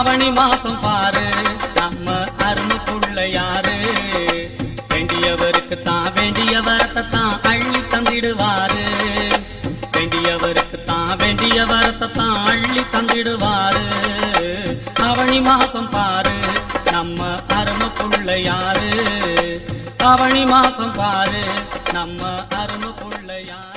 ஆவணி மாசம் பாரு நம்ம அருணுக்குள்ள யாரு வேண்டியவருக்கு தான் வேண்டிய வரத்தை தான் அள்ளி தந்திடுவாரு வேண்டியவருக்கு தான் வேண்டிய வரத்தை தான் அள்ளி தந்திடுவாரு அவனி மாசம் பாரு நம்ம அருணுக்குள்ள யாரு அவனி மாசம் பாரு நம்ம அருணுக்குள்ள யாரு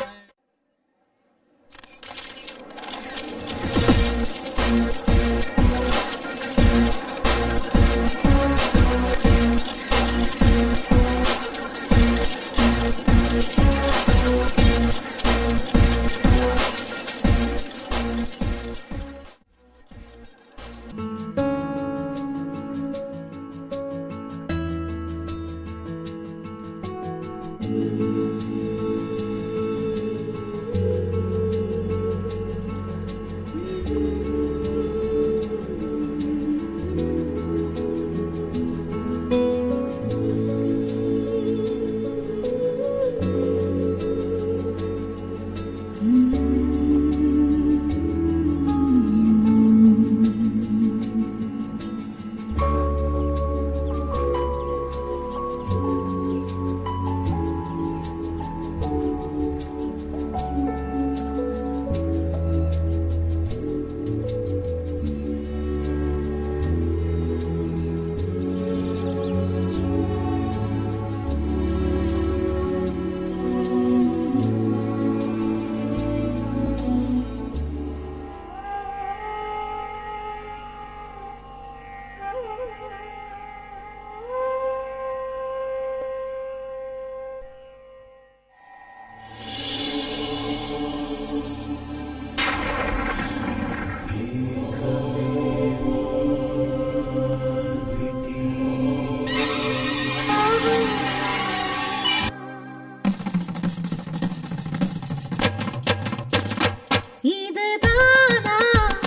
இதுதானா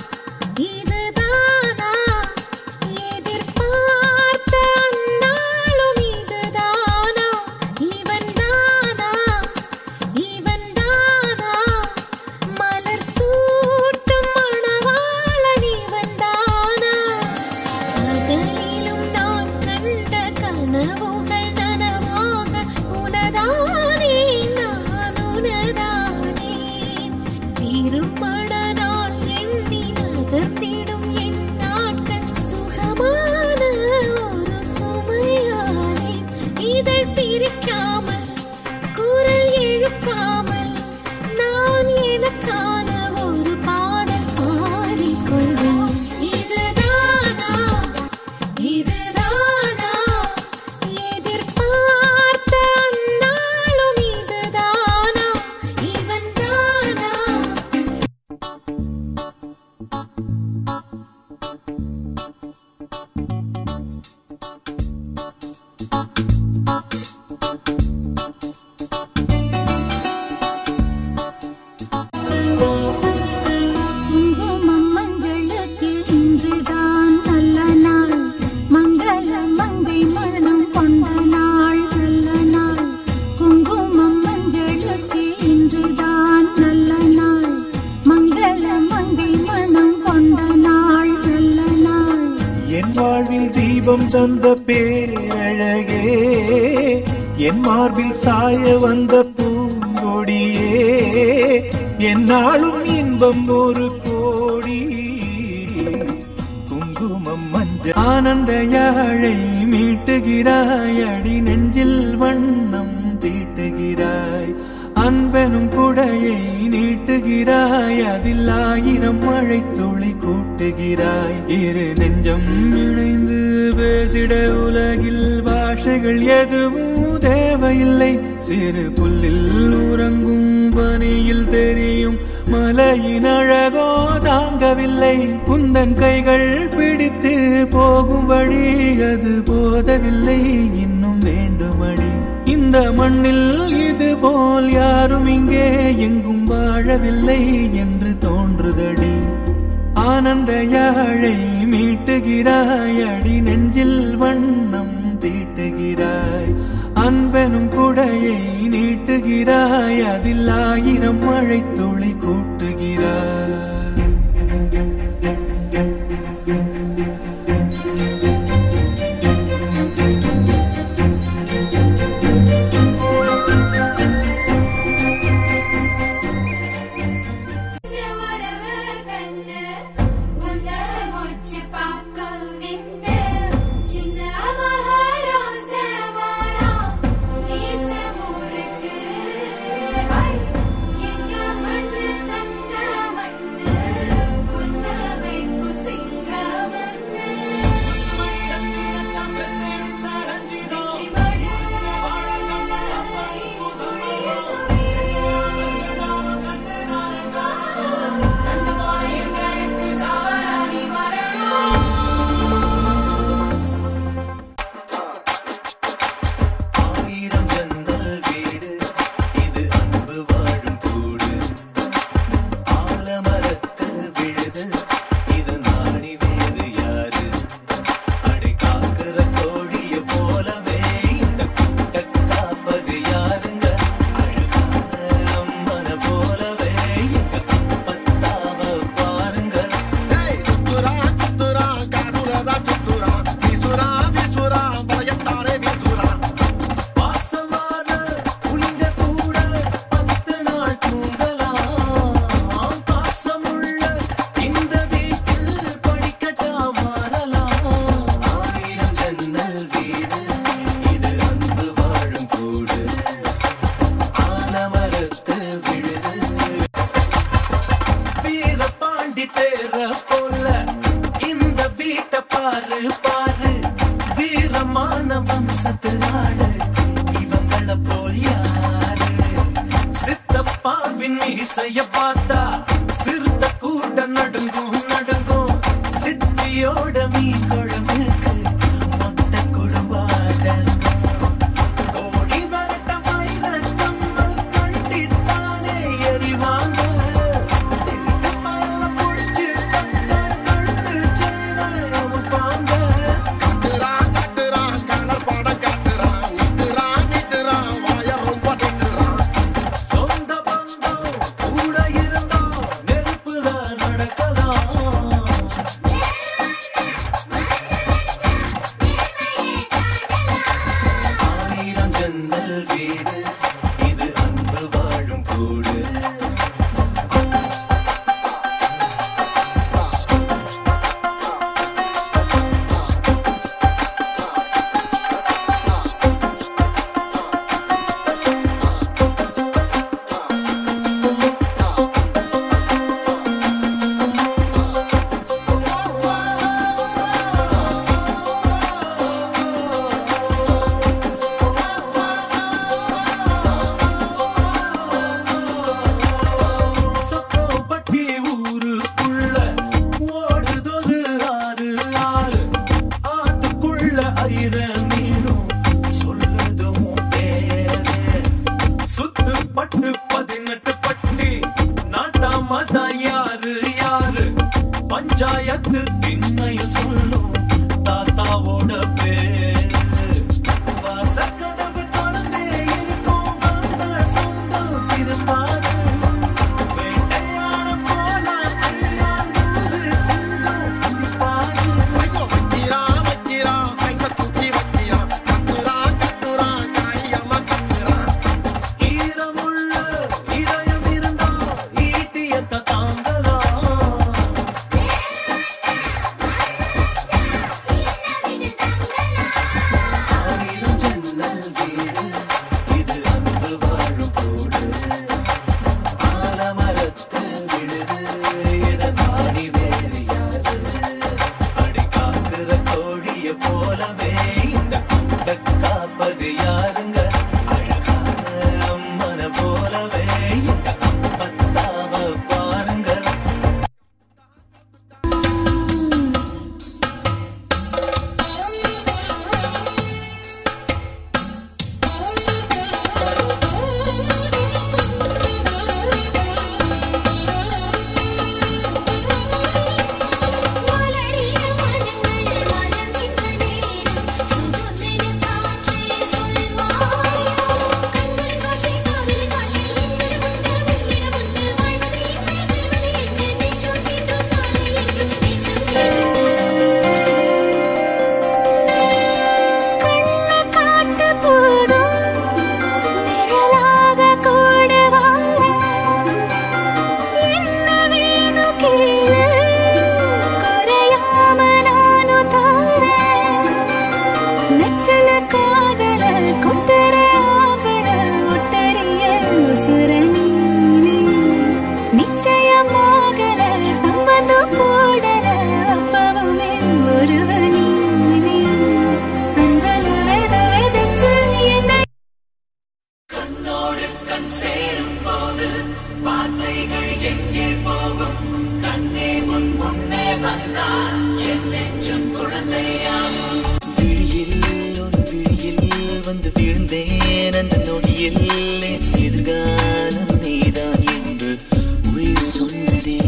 இதுதானா எதிர்பார்த்த அந்நாளும் இதுதானா இவன் தானா இவன் தானா மலர் சூட்டும் மணவாளன் இவன் தானா பகலிலும் நான் கண்ட கனவுகள் நனவாக உனதானே நான் உனதானே திருமண நாள் எண்ணி நகர்த்திடும் என் நாட்கள் சுகமான ஒரு சுமையானே இதழ் பிரிக்காமல் குரல் எழுப்பாமல் நான் எனக்கான ஒரு பாடல் பாடிக்கொள்வேன் இதுதானா இதுதானா எதிர்பார்த்த அந்நாளும் இதுதானா இவன் தானா குங்குமம் மஞ்சளுக்கு இன்றுதான் நல்ல நாள் மங்கள மங்கை மனம் கொண்ட நாள் நல்ல நாள் குங்குமம் மஞ்சளுக்கு இன்றுதான் நல்ல நாள் மங்கள மங்கை மனம் கொண்ட நாள் நல்ல நாள் என் வாழ்வில் தீபம் தந்த பேரழகே என் மார்பில் சாய வந்த பூங்கொடியே என்னாலும் இன்பம் ஒரு கோடி குங்குமம் மஞ்சள் ஆனந்த யாழை மீட்டுகிறாய் அடி நெஞ்சில் வண்ணம் தீட்டுகிறாய் அன்பெனும் குடையை நீட்டுகிறாய் அதில் ஆயிரம் மழை துளி கூட்டுகிறாய் இரு நெஞ்சம் இணைந்து பேசிட உலகில் பாஷைகள் எதுவும் தேவையில்லை சிறு புல்லில் உறங்கும் பனியில் தெரியும் மலையின் அழகோ தாங்கவில்லை குந்தன் கைகள் பிடித்து போகும் வழி அது போதவில்லை இன்னும் வேண்டுமடி இந்த மண்ணில் இது போல் யாரும் இங்கே எங்கும் வாழவில்லை என்று தோன்றுதடி ஆனந்த யாழை மீட்டுகிறாய் அடி நெஞ்சில் வண்ணம் தீட்டுகிறாய் அன்பெனும் குடையை நீட்டுகிறாய் அதில் ஆயிரம் மழை துளி கூட்டுகிறாய் தேர போல இந்த வீட்டை பாரு பாரு வீரமான வம்சத்து ஆளு இவங்கள போல் யாரு சித்தப்பாவின் இசைய பார்த்தா சிறுத்த கூட நடுங்கும் நடுங்கும் சித்தியோட மீன் குழம்புக்கு மொத்த குடும்பாடங்கும் கோடி வரட்ட வயல கம்மல் கட்டித்தானே எறிவாங்க திருட்டு பயல புடிச்சு தட்டா கழுத்து சேர அமுப்பாங்க கட்டுறான் கட்டுறான் கலர் படம் கட்டுறான் நிட்டுறான் நிட்டுறான் வாய ரொம்ப நிட்டுறான் சொந்த பந்தம் கூட இருந்தா நெருப்புதான் நடக்கலாம் ஆயிரம் ஜன்னல் வீடு இது அன்பு வாழும் கூடு சொக்கோப்பட்டி ஊருக்குள்ள ஓடுதொரு ஆறு ஆறு ஆத்துக்குள்ள ஐர மீனும் சொல்லுதும் பேரு சுத்து பட்டு பதினெட்டு பட்டி நாட்டாம தான் யாரு யாரு பஞ்சாயத்து திண்ணைய சொல்லும் தாத்தாவோட பேரு வாசக்கதவு திறந்தே இருக்கும் வந்த சொந்தம் திருப்பாது வேட்டையாட போனா ஐயா நூறு சிங்கம் பிடிப்பாரு ஐயோ வைக்கிறான் வைக்கிறான் ஐச தூக்கி வைக்கிறான் கட்டுறான் கட்டுறான் கையம்மா கட்டுறான் ஈரமுள்ள இதயம் இருந்தா ஈட்டியத்த தாங்கலாம் ஆயிரம் ஜன்னல் வீடு இது அன்பு வாழும் கூடு ஆலமரத்து விழுது இத நாடி வேறு யாரு அடி காக்குற கோழிய போலவே இந்த கூட்ட காப்பது யாருங்க அழகான அம்மன போலவே இந்த அப்பத்தாவ பாருங்க மலரிய மனங்கள் மலர்கின்ற நேரம் சுகமென காற்றே சொல்வாயோ கண்கள் காட்சி காதல் காட்சி இங்கிடு உண்டு உன்னிடம் உண்டு வாழ்வது என்று வெல்வது என்று நீ சொல்கின்றோம் நாளை என்று பேசும் கண்ண காட்டு போதும் நிழலாக கூட என்ன வேணும் கேளு குறையாம நானும் தாரேன் நச்சல காதல கொட்டர ஆகல ஒட்டரிய உசுர நீனே நிச்சயமாகல சம்பந்தம் போடல அப்பவுமே ஒருவ நீனே அன்பல வெத வெதச்சு என்னை கண்ணோடு கண் சேரும் போது வார்த்தைகள் எங்கே போகும் கண்ணே முன் முன்னே வந்தார் என் நெஞ்சம் குழந்தையாகும் விழியில் ஒரு விழியில் வந்து விழுந்தேன் அந்த நொடியில் என் எதிர்காலம் நீதான் என்று உயிர் சொன்னதே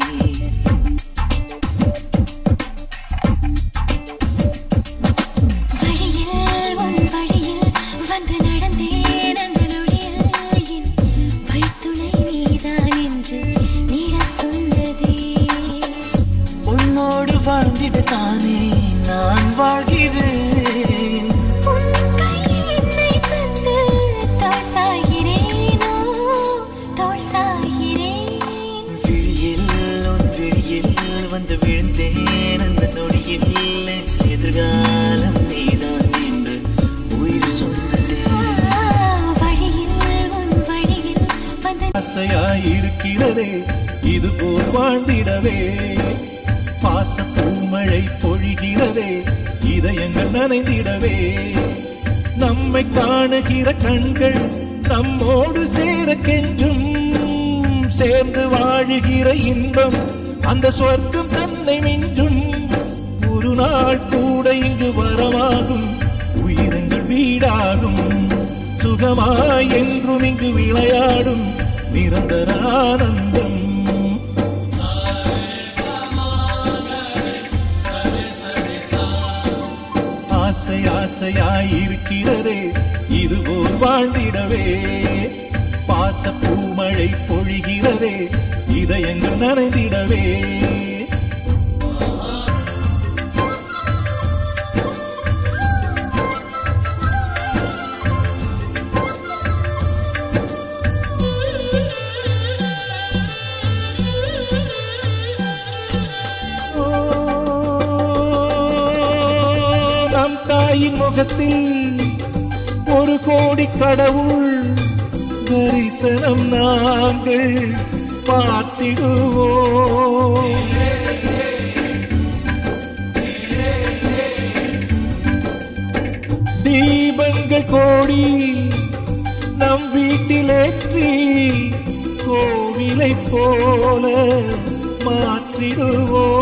வழியில் உன் வழியில் வந்து நடந்தேன் அந்த நொடியில் என் வழித்துணை நீதான் என்று நீடச் சொன்னதே உன்னோடு வாழ்ந்திட தானே நான் வாழ்கிறேன் உன் கையில் என்னை தந்து தோள் சாய்கிறேனோ தோள் சாய்கிறேன் விழியில் உன் விழியில் வந்து விழுந்தேன் அந்த நொடியில் என் எதிர்காலம் நீதான் என்று உயிர் சொன்னதே வழியில் உன் வழியில் வந்து ஆசையாயிருக்கிறதே இது இதுபோல் வாழ்ந்திடவே பாச பூமழை பொழிகிறதே இதயங்கள் நனைந்திடவே நம்மை காணுகிற கண்கள் நம்மோடு சேர கெஞ்சும் சேர்ந்து வாழுகிற இன்பம் அந்த சொர்க்கம் தன்னை மிஞ்சும் ஒரு நாள் கூட இங்கு வரமாகும் உயிரங்கள் வீடாகும் சுகமாய் என்றும் இங்கு விளையாடும் நிரந்தர ஆனந்தம் ஆசை ஆசையாய் இருக்கிறதே இதுபோல் வாழ்ந்திடவே பாச பூமழை பொழிகிறதே இதயங்கள் நனைந்திடவே ஓ, நம் தாயின் முகத்தில் ஒரு கோடி கடவுள் தரிசனம் நாங்கள் பார்த்திடுவோம் தீபங்கள் கோடி நம் வீட்டிலேற்றி கோவிலை போல மாற்றிடுவோம்